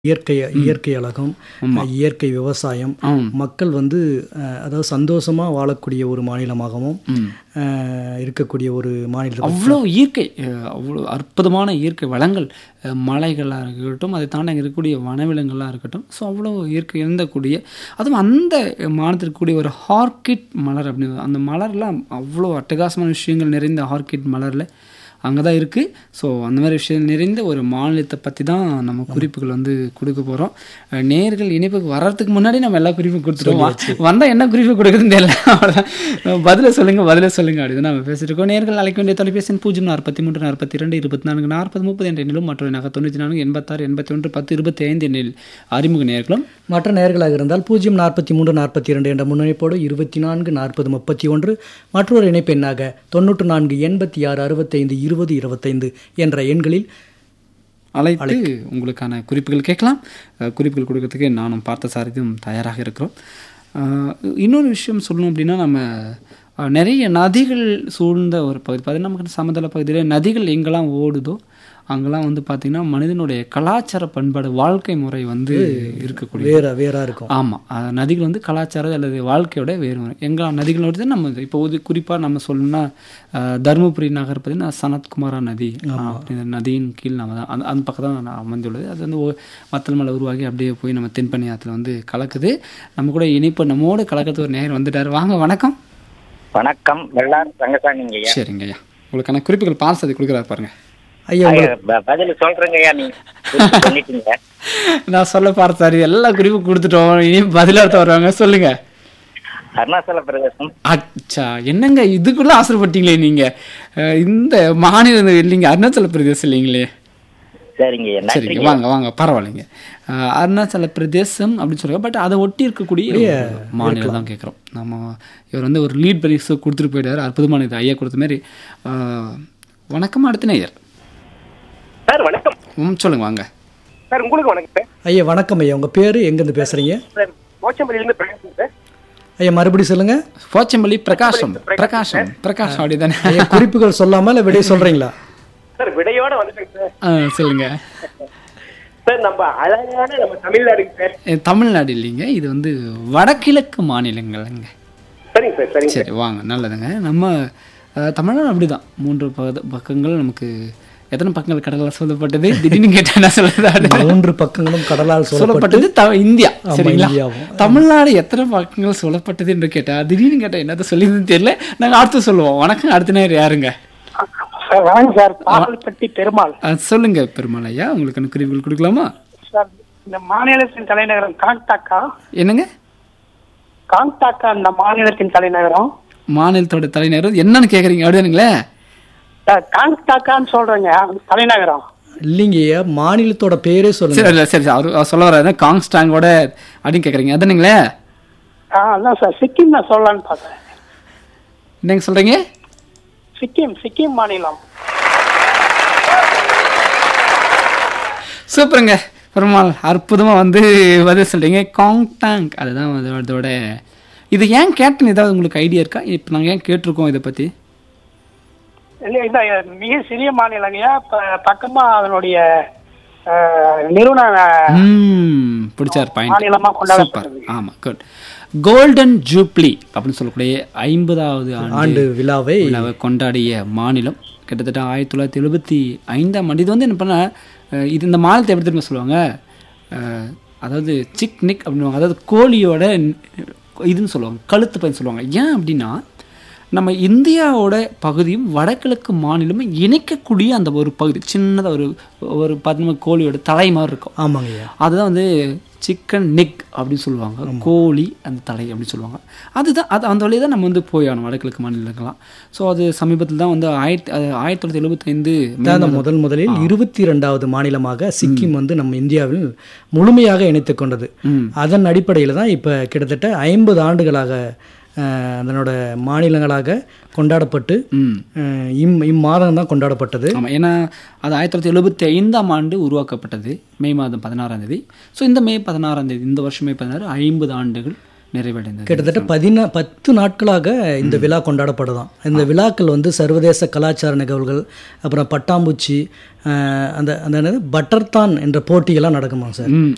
இயற்கை இயற்கை அழகும் இயற்கை விவசாயம் ஆம். மக்கள் வந்து அஹ், அதாவது சந்தோஷமா வாழக்கூடிய ஒரு மாநிலமாகவும் அஹ், இருக்கக்கூடிய ஒரு மாநிலம் அவ்வளோ இயற்கை அஹ், அவ்வளோ அற்புதமான இயற்கை வளங்கள் அஹ், மலைகளாக இருக்கட்டும் அதை தாண்டி அங்கே இருக்கக்கூடிய வனவிலங்குகளாக இருக்கட்டும் ஸோ அவ்வளோ இயற்கை இருந்தக்கூடிய அதுவும் அந்த மாநிலத்தில் இருக்கக்கூடிய ஒரு ஹார்கிட் மலர் அப்படின்னு அந்த மலர்லாம் அவ்வளோ அட்டகாசமான விஷயங்கள் நிறைந்த ஹார்கிட் மலரில் அங்கே தான் இருக்குது ஸோ அந்த மாதிரி விஷயம் நிறைந்த ஒரு மாநிலத்தை பற்றி தான் நம்ம குறிப்புகள் வந்து கொடுக்க போகிறோம் நேர்கள் இணைப்புக்கு வர்றதுக்கு முன்னாடி நம்ம எல்லா குறிப்பும் கொடுத்துருவோம் வந்தால் என்ன குறிப்பு கொடுக்குதுன்னு தெரியல அவ்வளோதான் பதில சொல்லுங்கள் பதில சொல்லுங்கள் அப்படின்னு நம்ம பேசிட்டு இருக்கோம் நேர்கள் அழைக்க வேண்டிய தொலைபேசி எண் பூஜ்ஜியம் நாற்பத்தி மூன்று நாற்பத்தி ரெண்டு இருபத்தி நான்கு நாற்பது முப்பது என்ற எண்ணிலும் மற்றொரு நகை தொண்ணூற்றி நான்கு எண்பத்தாறு எண்பத்தி ஒன்று பத்து இருபத்தி ஐந்து எண்ணில் அறிமுக நேர்களும் மற்ற நேர்களாக இருந்தால் பூஜ்ஜியம் நாற்பத்தி மூன்று நாற்பத்தி இரண்டு என்ற முன்னணிப்போடு இருபத்தி நான்கு நாற்பது முப்பத்தி ஒன்று மற்றொரு இணைப்பு எண்ணாக தொண்ணூற்று நான்கு எண்பத்தி ஆறு அறுபத்தைந்து இருபது இருபத்தைந்து என்ற எண்களில் அழைத்து உங்களுக்கான குறிப்புகள் கேட்கலாம் அஹ், குறிப்புகள் கொடுக்கறதுக்கு நானும் பார்த்த சாரதியும் தயாராக இருக்கிறோம் அஹ், இன்னொரு விஷயம் சொல்லணும் அப்படின்னா நம்ம அஹ், நிறைய நதிகள் சூழ்ந்த ஒரு பகுதி பார்த்தீங்கன்னா நமக்கு சமதள பகுதியில் நதிகள் எங்கெல்லாம் ஓடுதோ அங்கெல்லாம் வந்து பார்த்திங்கன்னா மனிதனுடைய கலாச்சார பண்பாடு வாழ்க்கை முறை வந்து இருக்கக்கூடிய வேற வேறா இருக்கும் ஆமாம் நதிகள் வந்து கலாச்சாரம் அல்லது வாழ்க்கையோட வேறு முறை எங்கள் நதிகளோட நம்ம இப்போ ஒரு குறிப்பாக நம்ம சொல்லணும்னா அஹ், தருமபுரி நகர் பார்த்தீங்கன்னா சனத்குமாரா நதி அப்படிங்கிற நதியின் கீழ் நம்ம தான் அந்த அந்த பக்கம் தான் அமைந்துள்ளது அது வந்து ஒ- வத்தல் மலை உருவாகி அப்படியே போய் நம்ம தென்பண்ணி ஆற்றுல வந்து கலக்குது நம்ம கூட இனிப்பு நம்மோடு கலக்கிறது ஒரு நேரம் வந்துட்டார் வாங்க வணக்கம் வணக்கம் வெள்ளார் ரங்கசாமிங்க ஐயா சரிங்க ஐயா உங்களுக்கான குறிப்புகள் பாரசதி கொடுக்குறாரு பாருங்க ஐயா ஐயா, ப- பதில் சொல்றேங்க ஐயா நீங்க பூர்த்தி பண்ணிட்டீங்க நான் சொல்ல பார்த்தாரு எல்லா குறிப்பும் கொடுத்துட்டோம் இனி பதிலாக வருவாங்க சொல்லுங்க அருணாச்சல பிரதேசம் அச்சா என்னங்க இதுக்குள்ள ஆசைப்பட்டீங்களே நீங்க அஹ் இந்த மாநிலம் இல்லைங்க அருணாச்சல பிரதேசம் இல்லைங்களே சரிங்க ஐயா சரிங்க நன்றிங்க வாங்க வாங்க பரவாயில்லைங்க அஹ் அருணாச்சல பிரதேசம் அப்படின்னு சொல்லுவாங்க பட் அதை ஒட்டி இருக்கக்கூடிய ஒரு மாநிலம் தான் கேட்குறோம் நம்ம இவர் வந்து ஒரு லீட் பரிசு கொடுத்துட்டு போயிட்டாரு அற்புதமான இது ஐயா கொடுத்த மாதிரி அஹ் வணக்கம் அடுத்த நேயர் சார் வணக்கம் ம் சொல்லுங்க வாங்க சார் உங்களுக்கு வணக்கம் சார் ஐயா வணக்கம் ஐயா உங்க பேரு எங்கேருந்து பேசுறீங்க சார் மோச்சம்பள்ளியிலிருந்து பிரகாஷ் சார் ஐயா மறுபடியும் சொல்லுங்க போச்சம்பள்ளி பிரகாஷம் பிரகாஷம் பிரகாஷம் அப்படிதானே ஐயா குறிப்புகள் சொல்லாம இல்ல விடைய சொல்றீங்களா சார் விடையோட வந்துட்டேங்க சார் அஹ் சொல்லுங்க சார் நம்ம அழகான நம்ம தமிழ்நாடுங்க சார் அஹ் தமிழ்நாடு இல்லைங்க இது வந்து வடகிழக்கு மாநிலங்கள்ங்க சரிங்க சார் சரிங்க சரி வாங்க நல்லதுங்க நம்ம அஹ், தமிழ்நாடு அப்படிதான் மூன்று பக- பக்கங்கள் நமக்கு எத்தனை பக்கங்கள் கடலால் சொல்லப்பட்டது திடீர்னு கேட்டா என்ன சொல்றது மூன்று பக்கங்களும் கடலால் சொல்லப்பட்டு சொல்லப்பட்டது த- இந்தியா ஆமா, சரிங்களா இந்தியாவும். தமிழ்நாடு எத்தனை பக்கங்கள் சொல்லப்பட்டது என்று கேட்டா திடீர்னு கேட்டா என்னத்த சொல்லியதுன்னு தெரியல நாங்க அடுத்து சொல்லுவோம் வணக்கம் அடுத்த நேரம் யாருங்க சார் வணக்கம் சார் பாகல்பட்டி பெருமாள் அஹ், சொல்லுங்க பெருமாள் ஐயா உங்களுக்கு குறிப்புகள் கொடுக்கலாமா சார் இந்த மாநிலத்தின் தலைநகரம் காங்டாக்கா என்னங்க காங்டாக்கா இந்த மாநிலத்தின் தலைநகரம் மாநிலத்தோட தலைநகர் என்னன்னு கேக்குறீங்க அப்படிதானுங்களே சார் காங்டாக்கான்னு சொல்றேங்க தலைநகரம் இல்லைங்க ஐயா மாநிலத்தோட பேரே சொல்லுங்க சரி இல்ல, சரி அவர் அவர் சொல்ல வர்றாரு காங்ஸ்டாங்கோட அப்படின்னு கேக்குறீங்க அதானுங்களே ஆ அதான் சார் சிக்கிம் நான் சொல்லலான்னு பார்த்தேன் என்னங்க சொல்றீங்க சிக்கிம் சிக்கிம் மாநிலம் சூப்பருங்க பெருமாள் அற்புதமாக வந்து பதில் சொல்றீங்க காங்டாங் அதுதான் அதோட அதோட இது ஏன் கேட்டேன்னு ஏதாவது உங்களுக்கு ஐடியா இருக்கா இப்போ நாங்கள் ஏன் கேட்டிருக்கோம் இதை பற்றி இல்ல இந்த மிக சிறிய மாநிலங்கயா ப- பக்கமா அதனுடைய அஹ், நிறுவன ம் பிடிச்சார் பாயிண்ட் மாநிலமா சூப்பர் கொண்டாடப்படுது ஆமாம் குட் கோல்டன் ஜூப்ளி அப்படின்னு சொல்லக்கூடிய ஐம்பதாவது ஆண்டு ஆண்டு விழாவை விழாவை கொண்டாடிய மாநிலம் கிட்டத்தட்ட ஆயிரத்தி தொள்ளாயிரத்தி எழுபத்தி ஐந்தாம் ஆண்டு இது வந்து என்ன பண்ண அஹ், இது இந்த மாநிலத்தை எப்படி தெரியுமா சொல்லுவாங்க அஹ், அதாவது சிக் நிக் அப்படின்னுவாங்க அதாவது கோழியோட ந- இதுன்னு சொல்லுவாங்க கழுத்து பையன் சொல்லுவாங்க ஏன் அப்படின்னா நம்ம இந்தியாவோட பகுதியும் வடகிழக்கு மாநிலமும் இணைக்கக்கூடிய அந்த ஒரு பகுதி சின்னதாக ஒரு ஒரு பதினொன்று கோழியோட தலை மாதிரி இருக்கும் ஆமாங்க ஐயா அதுதான் வந்து சிக்கன் நெக் அப்படின்னு சொல்லுவாங்க கோழி அந்த தலை அப்படின்னு சொல்லுவாங்க அதுதான் அது அந்த வழியை தான் நம்ம வந்து போய் ஆகணும் வடகிழக்கு மாநிலங்கள்லாம் ஸோ அது சமீபத்தில் தான் வந்து ஆயிரத்தி அது ஆயிரத்தி தொள்ளாயிரத்தி எழுபத்தைந்து தான் அந்த முதல் முதலில் இருபத்தி இரண்டாவது மாநிலமாக சிக்கிம் வந்து நம்ம இந்தியாவில் முழுமையாக இணைத்துக் கொண்டது ம். அதன் அடிப்படையில் தான் இப்போ கிட்டத்தட்ட ஐம்பது ஆண்டுகளாக அஹ், அதனோட மாநிலங்களாக கொண்டாடப்பட்டு ம் அஹ், இம் இம்மாதம் தான் கொண்டாடப்பட்டது ஆமாம் ஏன்னா அது ஆயிரத்தி தொள்ளாயிரத்தி எழுபத்தி ஐந்தாம் ஆண்டு உருவாக்கப்பட்டது மே மாதம் பதினாறாம் தேதி ஸோ இந்த மே பதினாறாம் தேதி இந்த வருஷம் மே பதினாறு ஐம்பது ஆண்டுகள் நிறைவடைந்தது கிட்டத்தட்ட பதினா பத்து நாட்களாக இந்த விழா கொண்டாடப்படுதாம் இந்த விழாக்கள் வந்து சர்வதேச கலாச்சார நிகழ்வுகள் அப்புறம் பட்டாம்பூச்சி அஹ், அந்த அந்த என்னது பட்டர்தான் என்ற போட்டியெல்லாம் நடக்குமா சார் ம்